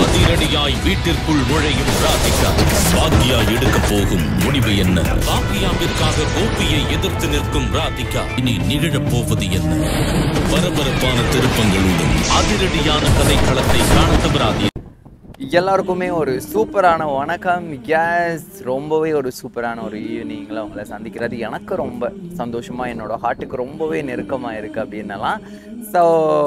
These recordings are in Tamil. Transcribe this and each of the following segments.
அதிரடியாய் வீட்டிற்குள் நுழையும் ராதிகா பாக்யா எடுக்க போகும் முடிவு என்ன பாக்யாவிற்காக கோபியை எதிர்த்து நிற்கும் ராதிகா இனி நிகழப் போவது என்ன பரபரப்பான திருப்பங்களுடன் அதிரடியான கதைக்களத்தை காண தவறாதீர்கள் எல்லாருக்குமே ஒரு சூப்பரான வணக்கம் கேஸ் ரொம்பவே ஒரு சூப்பரான ஒரு ஈவினிங்கில் உங்களை சந்திக்கிறது எனக்கு ரொம்ப சந்தோஷமாக என்னோட ஹார்ட்டுக்கு ரொம்பவே நெருக்கமாக இருக்குது அப்படின்னலாம் ஸோ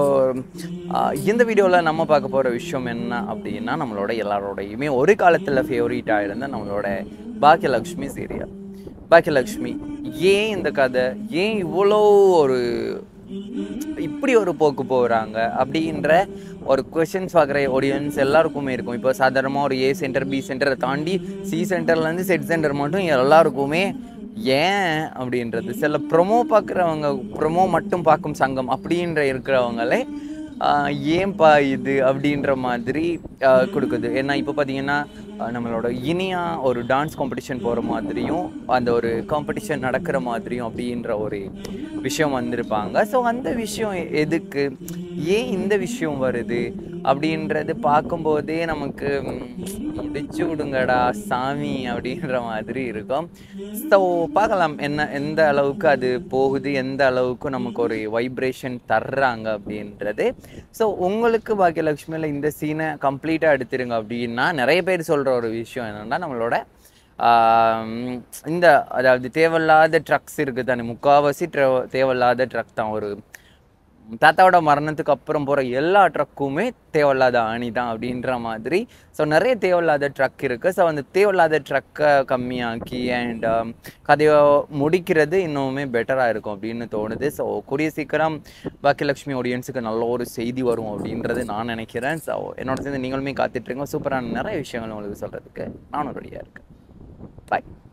இந்த வீடியோவில் நம்ம பார்க்க போகிற விஷயம் என்ன அப்படின்னா நம்மளோட எல்லாரோடையுமே ஒரு காலத்தில் ஃபேவரட்டாக இருந்த நம்மளோட பாக்கியலக்ஷ்மி சீரியல் பாக்கியலக்ஷ்மி ஏன் இந்த கதை ஏன் இவ்வளோ ஒரு இப்படி ஒரு போக்கு போகிறாங்க அப்படின்ற ஒரு கொஷின்ஸ் பார்க்குற ஆடியன்ஸ் எல்லாருக்குமே இருக்கும் இப்போ சாதாரணமாக ஒரு ஏ சென்டர் பி சென்டரை தாண்டி சி சென்டர்லேருந்து செட் சென்டர் மட்டும் எல்லாருக்குமே ஏன் அப்படின்றது சில ப்ரொமோ பார்க்குறவங்க ப்ரொமோ மட்டும் பார்க்கும் சங்கம் அப்படின்ற இருக்கிறவங்களே ஆஹ் ஏன்பா இது அப்படின்ற மாதிரி ஆஹ் கொடுக்குது ஏன்னா இப்போ பார்த்தீங்கன்னா ஆஹ் நம்மளோட இனியா ஒரு டான்ஸ் காம்படிஷன் போகிற மாதிரியும் அந்த ஒரு காம்படிஷன் நடக்கிற மாதிரியும் அப்படின்ற ஒரு விஷயம் வந்திருப்பாங்க ஸோ அந்த விஷயம் எதுக்கு ஏன் இந்த விஷயம் வருது அப்படின்றது பார்க்கும்போதே நமக்கு ம், முடிச்சு விடுங்கடா சாமி அப்படின்ற மாதிரி இருக்கும் ஸோ பார்க்கலாம் என்ன எந்த அளவுக்கு அது போகுது எந்த அளவுக்கு நமக்கு ஒரு வைப்ரேஷன் தர்றாங்க அப்படின்றது ஸோ உங்களுக்கு பாக்கியலட்சுமியில் இந்த சீனை கம்ப்ளீட்டாக எடுத்துருங்க அப்படின்னா நிறைய பேர் சொல்கிற ஒரு விஷயம் என்னென்னா நம்மளோட ஆம், இந்த அதாவது தேவையில்லாத ட்ரக்ஸ் இருக்குது தானே முக்கால்வாசி ட்ர- தேவையில்லாத ட்ரக் தான் ஒரு தாத்தாவோட மரணத்துக்கு அப்புறம் போகிற எல்லா ட்ரக்குமே தேவையில்லாத ஆணி தான் அப்படின்ற மாதிரி ஸோ நிறைய தேவையில்லாத ட்ரக் இருக்குது ஸோ அந்த தேவையில்லாத ட்ரக்கை கம்மியாக்கி அண்ட் கதையை முடிக்கிறது இன்னுமே பெட்டராக இருக்கும் அப்படின்னு தோணுது ஸோ கூடிய சீக்கிரம் பாக்கியலட்சுமி ஆடியன்ஸுக்கு நல்ல ஒரு செய்தி வரும் அப்படின்றது நான் நினைக்கிறேன் ஸோ என்னோட சேர்ந்து நீங்களுமே காத்துட்ருங்க சூப்பரான நிறைய விஷயங்கள் உங்களுக்கு சொல்கிறதுக்கு நானும் ரெடியாக இருக்கேன் பாய்